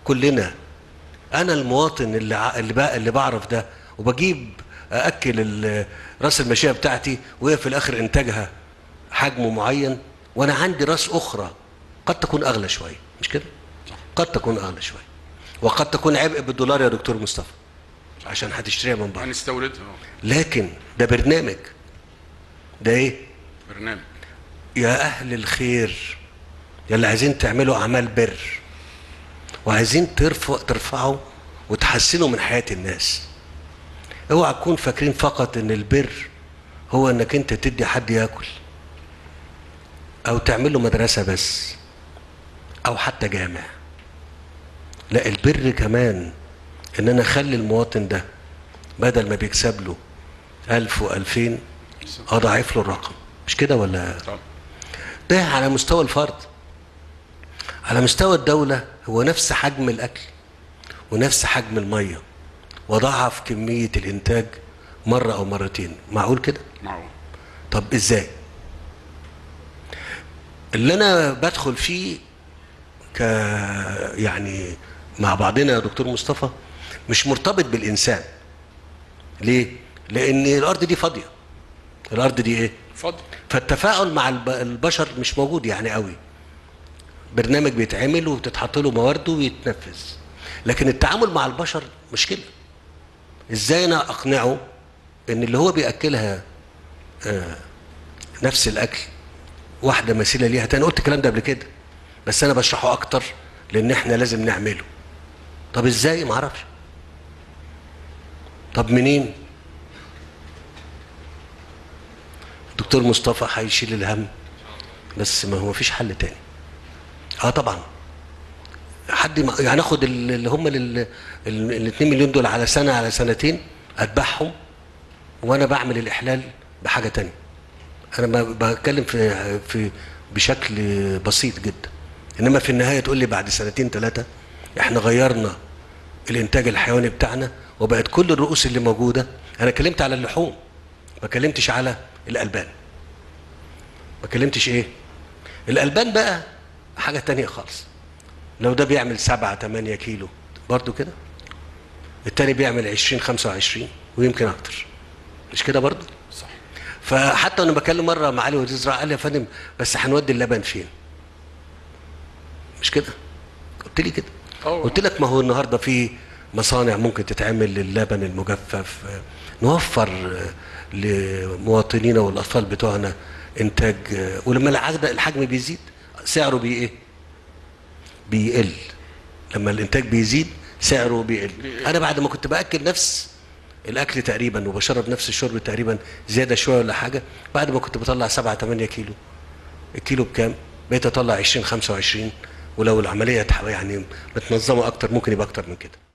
كلنا انا المواطن اللي ع- اللي بقى اللي بعرف ده وبجيب اكل ال- راس الماشيه بتاعتي وهي في الاخر انتاجها حجمه معين وانا عندي راس اخرى قد تكون اغلى شويه مش كده قد تكون اغلى شويه وقد تكون عبء بالدولار يا دكتور مصطفى عشان هتشتريها من بره هنستوردها آه. لكن ده برنامج ده ايه برنامج يا اهل الخير يا اللي عايزين تعملوا اعمال بر وعايزين ترفع ترفعوا وتحسنوا من حياه الناس اوعى تكون فاكرين فقط ان البر هو انك انت تدي حد ياكل او تعمل له مدرسه بس او حتى جامع لا البر كمان ان انا اخلي المواطن ده بدل ما بيكسب له ألف وألفين أضاعف له الرقم مش كده ولا طبعا ده على مستوى الفرد على مستوى الدولة هو نفس حجم الأكل ونفس حجم المية وضعف كمية الإنتاج مرة أو مرتين معقول كده؟ معقول طب إزاي؟ اللي أنا بدخل فيه ك يعني مع بعضنا يا دكتور مصطفى مش مرتبط بالإنسان ليه؟ لأن الأرض دي فاضية الأرض دي إيه؟ اتفضل فالتفاعل مع الب- البشر مش موجود يعني قوي برنامج بيتعمل وبتتحط له موارده ويتنفذ لكن التعامل مع البشر مشكله ازاي انا اقنعه ان اللي هو بياكلها آه نفس الاكل واحده مثيله ليها تاني قلت الكلام ده قبل كده بس انا بشرحه اكتر لان احنا لازم نعمله طب ازاي ما اعرفش طب منين الدكتور مصطفى هيشيل الهم بس ما هو فيش حل تاني اه طبعا حد ما يعني اخد ال- اللي هم ال 2 مليون دول على سنه على سنتين اتبعهم وانا بعمل الاحلال بحاجه تانية انا ما بتكلم في في بشكل بسيط جدا انما في النهايه تقول لي بعد سنتين ثلاثه احنا غيرنا الانتاج الحيواني بتاعنا وبقت كل الرؤوس اللي موجوده انا اتكلمت على اللحوم ما كلمتش على الالبان ما كلمتش ايه الالبان بقى حاجه تانية خالص لو ده بيعمل سبعة تمانية كيلو برضو كده التاني بيعمل عشرين خمسة وعشرين ويمكن اكتر مش كده برضو صح فحتى وانا بكلم مره مع علي وزير الزراعه قال لي يا فندم بس هنودي اللبن فين مش كده قلت لي كده أوه. قلت لك ما هو النهارده في مصانع ممكن تتعمل للبن المجفف آه، نوفر آه، لمواطنينا والاطفال بتوعنا انتاج آه، ولما العدد الحجم بيزيد سعره بي ايه بيقل لما الانتاج بيزيد سعره بيقل بيقل. انا بعد ما كنت باكل نفس الاكل تقريبا وبشرب نفس الشرب تقريبا زياده شويه ولا حاجه بعد ما كنت بطلع 7 8 كيلو الكيلو بكام بقيت اطلع 20 25 ولو العمليه تح- يعني متنظمه اكتر ممكن يبقى اكتر من كده